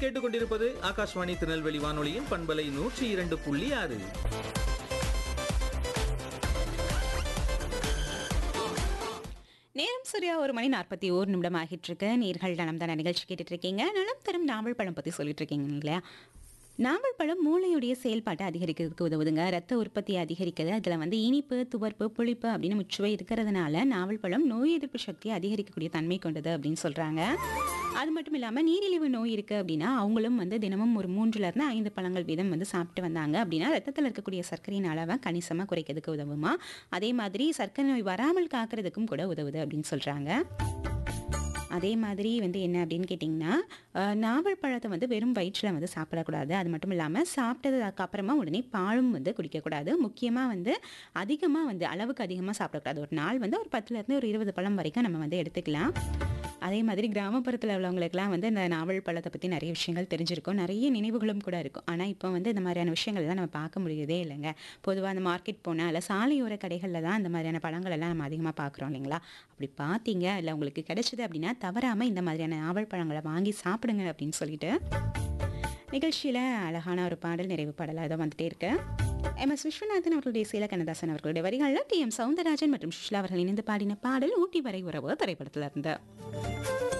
கேட்டுக்கொண்டிருப்பது ஆகாஷ்வாணி திருநெல்வேலி வானொலியின் பண்பலை நூற்றி இரண்டு புள்ளி ஆறு நேரம் சரியா ஒரு மணி நாற்பத்தி ஓரு நிமிடம் ஆகிட்டு இருக்கு நீர்கள் நலம் தான நிகழ்ச்சி கேட்டுட்டு இருக்கீங்க நலம் தரும் நாவல் பழம் பற்றி சொல்லிட்டு இருக்கீங்க இல்லையா நாவல் பழம் மூளையுடைய செயல்பாட்டை அதிகரிக்கிறதுக்கு உதவுதுங்க ரத்த உற்பத்தியை அதிகரிக்குது அதில் வந்து இனிப்பு துவர்ப்பு புளிப்பு அப்படின்னு முச்சுவை இருக்கிறதுனால நாவல் பழம் நோய் எதிர்ப்பு சக்தியை அதிகரிக்கக்கூடிய தன்மை கொண்டது அப்படின்னு சொல்கிறாங்க அது மட்டும் இல்லாமல் நீரிழிவு நோய் இருக்குது அப்படின்னா அவங்களும் வந்து தினமும் ஒரு மூன்றுலேருந்து ஐந்து பழங்கள் வீதம் வந்து சாப்பிட்டு வந்தாங்க அப்படின்னா ரத்தத்தில் இருக்கக்கூடிய சர்க்கரையின் அளவை கணிசமாக குறைக்கிறதுக்கு உதவுமா அதே மாதிரி சர்க்கரை நோய் வராமல் காக்கிறதுக்கும் கூட உதவுது அப்படின்னு சொல்கிறாங்க அதே மாதிரி வந்து என்ன அப்படின்னு கேட்டிங்கன்னா அஹ், நாவல் பழத்தை வந்து வெறும் வயிற்றில் வந்து சாப்பிடக்கூடாது அது மட்டும் இல்லாமல் சாப்பிட்டதுக்கு அப்புறமா உடனே பாலும் வந்து குடிக்கக்கூடாது முக்கியமாக வந்து அதிகமாக வந்து அளவுக்கு அதிகமாக சாப்பிடக்கூடாது ஒரு நாள் வந்து ஒரு பத்துலேருந்து ஒரு இருபது பழம் வரைக்கும் நம்ம வந்து எடுத்துக்கலாம் அதே மாதிரி கிராமப்புறத்தில் உள்ளவங்களுக்குலாம் வந்து இந்த நாவல் பழத்தை பற்றி நிறைய விஷயங்கள் தெரிஞ்சிருக்கும் நிறைய நினைவுகளும் கூட இருக்கும் ஆனால் இப்போ வந்து இந்த மாதிரியான விஷயங்கள் தான் நம்ம பார்க்க முடியதே இல்லைங்க பொதுவாக அந்த மார்க்கெட் போனால் இல்லை சாலையோர கடைகளில் தான் இந்த மாதிரியான பழங்கள் எல்லாம் நம்ம அதிகமாக பார்க்குறோம் இல்லைங்களா அப்படி பார்த்தீங்க இல்லை உங்களுக்கு கிடைச்சது அப்படின்னா தவறாமல் இந்த மாதிரியான நாவல் பழங்களை வாங்கி சாப்பிடுங்க அப்படின்னு சொல்லிட்டு நிகழ்ச்சியில் அழகான ஒரு பாடல் நிறைவு பாடலாக தான் வந்துட்டே இருக்கு எம் எஸ் விஸ்வநாதன் அவர்களுடைய சீல கண்ணதாசன் அவர்களுடைய வரிகளில் டி எம் சவுந்தரராஜன் மற்றும் சுஷ்லா அவர்கள் இணைந்து பாடின பாடல் ஊட்டி வரை உறவு திரைப்படத்தில் இருந்து